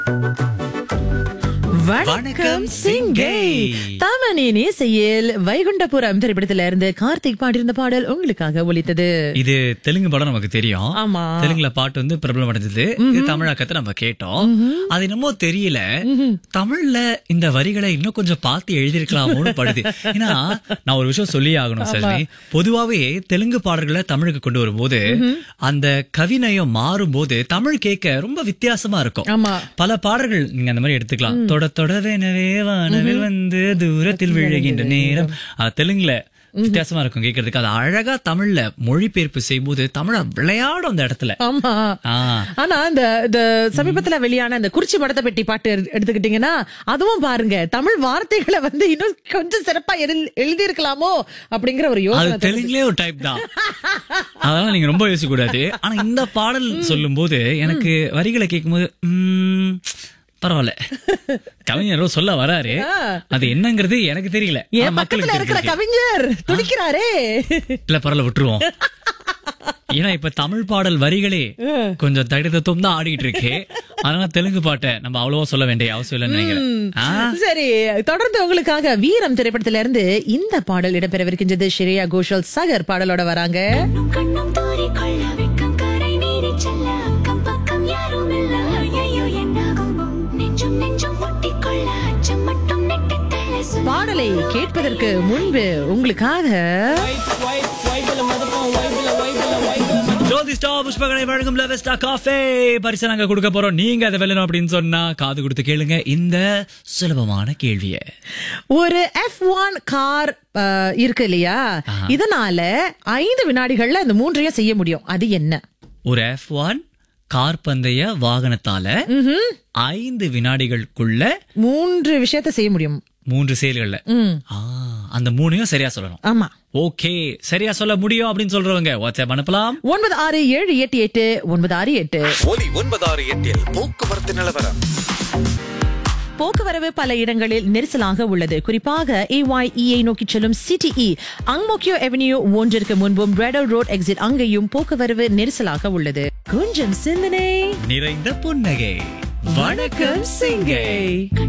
வணக்கம் சிங்கை தாமனின் இசையில் வைகுண்டபுரம் திரைப்படத்துல இருந்து கார்த்திக் பாடியிருந்த பாடல் உங்களுக்காக ஒலித்தது இது தெலுங்கு படம் நமக்கு தெரியும் ஆமா. தெலுங்குல பாட்டு வந்து பிரபலம் அடைஞ்சது இது தமிழாக்கத்தை நம்ம கேட்டோம் அது என்னமோ தெரியல தமிழ்ல இந்த வரிகளை இன்னும் கொஞ்சம் பார்த்து எழுதியிருக்கலாமோன்னு படுது ஏன்னா நான் ஒரு விஷயம் சொல்லி ஆகணும் சஜினி பொதுவாவே தெலுங்கு பாடல்களை தமிழுக்கு கொண்டு வரும்போது அந்த கவிநயம் மாறும்போது தமிழ் கேட்க ரொம்ப வித்தியாசமா இருக்கும் ஆமா பல பாடல்கள் நீங்க அந்த மாதிரி எடுத்துக்கலாம் தொட தொடவெனவே வானவில் வந்து தூரத்தில் விழுகின்ற நேரம் அது தெலுங்குல வித்தியாசமா இருக்கும் கேட்கறதுக்கு அது அழகா தமிழ்ல மொழிபெயர்ப்பு செய்யும்போது தமிழ விளையாடும் அந்த இடத்துல ஆமா ஆ ஆனா இந்த இந்த சமீபத்துல வெளியான இந்த குறிச்சி மடத்தை பெட்டி பாட்டு எடு- எடுத்துக்கிட்டீங்கன்னா அதுவும் பாருங்க தமிழ் வார்த்தைகளை வந்து இன்னும் கொஞ்சம் சிறப்பா எழுதி- எழுதியிருக்கலாமோ அப்படிங்கிற ஒரு அது யோசனை தெலுங்குலயே ஒரு டைப் தான் அதெல்லாம் நீங்க ரொம்ப யோசிக்க கூடாது ஆனா இந்த பாடல் சொல்லும்போது எனக்கு வரிகளை கேட்கும்போது உம், பரவாயில்ல கவிஞர் ஏதோ சொல்ல வராரு அது என்னங்கிறது எனக்கு தெரியல ஆனா என் பக்கத்துல மக்களுக்கு இருக்கிற தெரிஞ்சிருக்கு. கவிஞர் துடிக்கிறாரே இல்ல பரவாயில்ல விட்டுருவோம் ஏன்னா இப்ப தமிழ் பாடல் வரிகளே கொஞ்சம் தடிதத்துவம் தான் ஆடிட்டு இருக்கு அதனால தெலுங்கு பாட்டை நம்ம அவ்வளவா சொல்ல வேண்டிய அவசியம் இல்லைன்னு நினைக்கிறேன் ஆ? சரி தொடர்ந்து உங்களுக்காக வீரம் திரைப்படத்துல இருந்து இந்த பாடல் இடம்பெறவிருக்கின்றது ஸ்ரேயா கோஷல் சகர் பாடலோட வராங்க கண்ணும் கண்ணும் தூரிக்கொள்ள வெட்கம் கரை மீறிச் செல்ல அக்கம் பக்கம் யாரும் இல்ல ஐயையோ என்னாகுமோ நெஞ்சும் நெஞ்சும் ஒட்டிக்கொள்ள அச்சம் மட்டும் நெட்டித் தள்ள சொல்ல பாடலை கேட்பதற்கு முன்பு உங்களுக்காக ஜோதி ஸ்டார் புஷ்பகனை வழங்கும் லெவஸ்டா காஃபே பரிசு நாங்க கொடுக்க போறோம் நீங்க அதை வெல்லணும் அப்படின்னு சொன்னா காது கொடுத்து கேளுங்க இந்த சுலபமான கேள்விய ஒரு எஃப் ஒன் கார் இருக்கு இல்லையா இதனால ஐந்து வினாடிகள்ல அந்த மூன்றையும் செய்ய முடியும் அது என்ன ஒரு எஃப் ஒன் கார் பந்தய வாகனத்தால ஐந்து வினாடிகளுக்குள்ள மூன்று விஷயத்த செய்ய முடியும் மூன்று செயல்கள்ல ம், ஆ, அந்த மூணையும் சரியா சொல்லணும் ஆமா ஓகே சரியா சொல்ல முடியும் அப்படின்னு சொல்றவங்க வாட்ஸ்அப் அனுப்பலாம் ஒன்பது ஆறு ஏழு எட்டு எட்டு ஒன்பது ஆறு எட்டு ஒலி ஒன்பதாறு எட்டில் போக்குவரத்து நிலவரம் போக்குவரவு பல இடங்களில் நெரிசலாக உள்ளது குறிப்பாக ஏஒய்இஐ நோக்கி செல்லும் சிடிஇ அங்மோக்கியோ அவென்யூ ஒன்றிற்கு முன்பும் ரெடல் ரோட் எக்ஸிட் அங்கேயும் போக்குவரவு நெரிசலாக உள்ளது கொஞ்சம் சிந்தனை நிறைந்த புன்னகை வணக்கம் சிங்கை